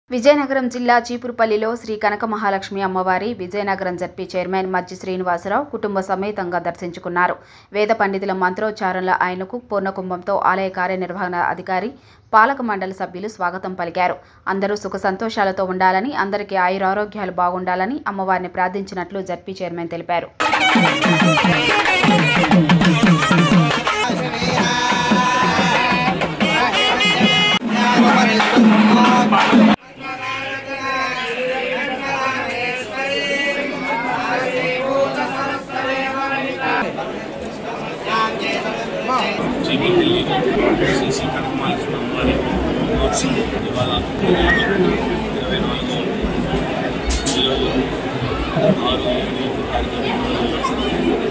విజయనగరం జిల్లా చీపురుపల్లిలో శ్రీ కనక మహాలక్ష్మి అమ్మవారి Vizianagaram ZP chairman Majji Srinivasarao కుటుంబ సమేతంగా దర్శించుకున్నారు వేద పండితుల మంత్రోచ్చారణల ఆయనకు పూర్ణకుంభంతో ఆలయ కార్యనిర్వహణ అధికారి పాలక మండలి సభ్యులు స్వాగతం పలికారు అందరూ సుఖ సంతోషాలతో ఉండాలని అందరికీ ఆయురారోగ్యాలు బాగుండాలని అమ్మవారిని ప్రార్థించినట్లు జడ్పీ చైర్మన్ తెలిపారు చీమపల్లి శ్రీ కనకమాలకృష్ణ అమ్మవారి మహోత్సవం ఇవాళ ఇరవై నాలుగు ఈరోజు ఆరు ఏడు ఎనిమిది తారీఖు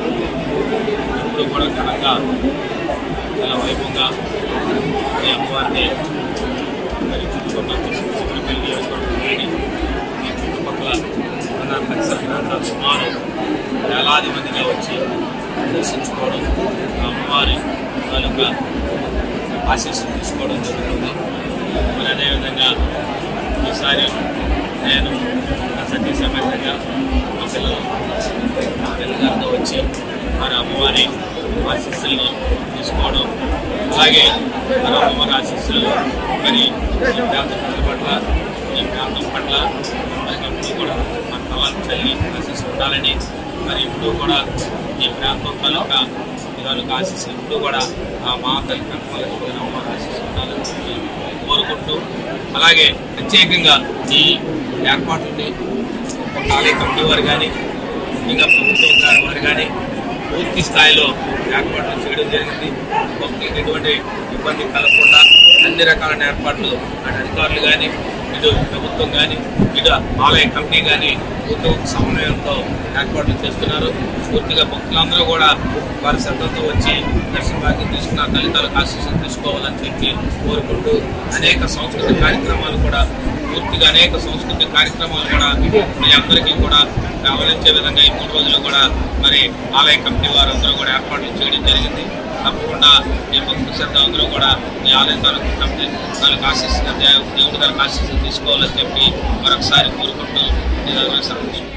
ఎప్పుడు కూడా ఘనంగా చాలా వైభవంగా ఈ అమ్మవారిని మరి చుట్టుపక్కల చిన్నపల్లి నియోజకవర్గం కానీ ఈ చుట్టుపక్కల ఉన్న పరిసర ప్రాంతాలు సుమారు వేలాది మందిగా వచ్చి దర్శించుకోవడం ఆ అమ్మవారి తాలూకా ఆశీస్సులు తీసుకోవడం జరుగుతుంది మరి అదేవిధంగా ఈసారి నేను నా సతీ సమేతంగా మా పిల్లలు మా పిల్లగారితో వచ్చి మరి అమ్మవారి ఆశీస్సుల్ని తీసుకోవడం అలాగే మరి అమ్మవారి ఆశీస్సులు మరి ఈ ప్రాంత ప్రజల పట్ల ఈ ప్రాంతం పట్ల మనకి ఎప్పుడు కూడా మన తల చల్లి ఆశీస్సు ఉండాలని మరి ఇప్పుడు కూడా ఈ ప్రాంతం తాలూకా ఈ తాలూకా ఆశీస్సులు ఇప్పుడు కూడా ఆ మా తల్లి కనకమలక్ష్మి అమ్మవారి ఆశీస్సు ఉండాలని చెప్పి కోరుకుంటూ అలాగే ప్రత్యేకంగా ఈ ఏర్పాట్లని ఒక ఆలయ కమిటీ వారు కానీ ఇంకా ప్రభుత్వం గారి వారు కానీ పూర్తి స్థాయిలో ఏర్పాట్లు చేయడం జరిగింది భక్తులకు ఎటువంటి ఇబ్బంది కలగకుండా అన్ని రకాలైన ఏర్పాట్లు అటు అధికారులు కానీ ఇటు ప్రభుత్వం కానీ ఇటు ఆలయ కమిటీ కానీ పూర్తి సమన్వయంతో ఏర్పాట్లు చేస్తున్నారు పూర్తిగా భక్తులందరూ కూడా వారి శ్రద్ధతో వచ్చి దర్శన భాగ్యం తీసుకున్న తల్లిదండ్రులకు ఆశీస్సులు తీసుకోవాలని చెప్పి కోరుకుంటూ అనేక సాంస్కృతిక కార్యక్రమాలు కూడా పూర్తిగా అనేక సంస్కృతి కార్యక్రమాలు కూడా మీ అందరికీ కూడా గమనించే విధంగా ఈ మూడు రోజులు కూడా మరి ఆలయ కమిటీ వారు అందరూ కూడా ఏర్పాట్లు చేయడం జరిగింది తప్పకుండా ఈ భక్తుల శ్రద్ధ అందరూ కూడా ఈ ఆలయం తాలూకు కమిటీ తాలూకు ఆశీస్సులు దేవుడి గారికి ఆశీస్సులు తీసుకోవాలని చెప్పి మరొకసారి కోరుకుంటూ ఈ రోజున సెలవు తీసుకుంటున్నాను.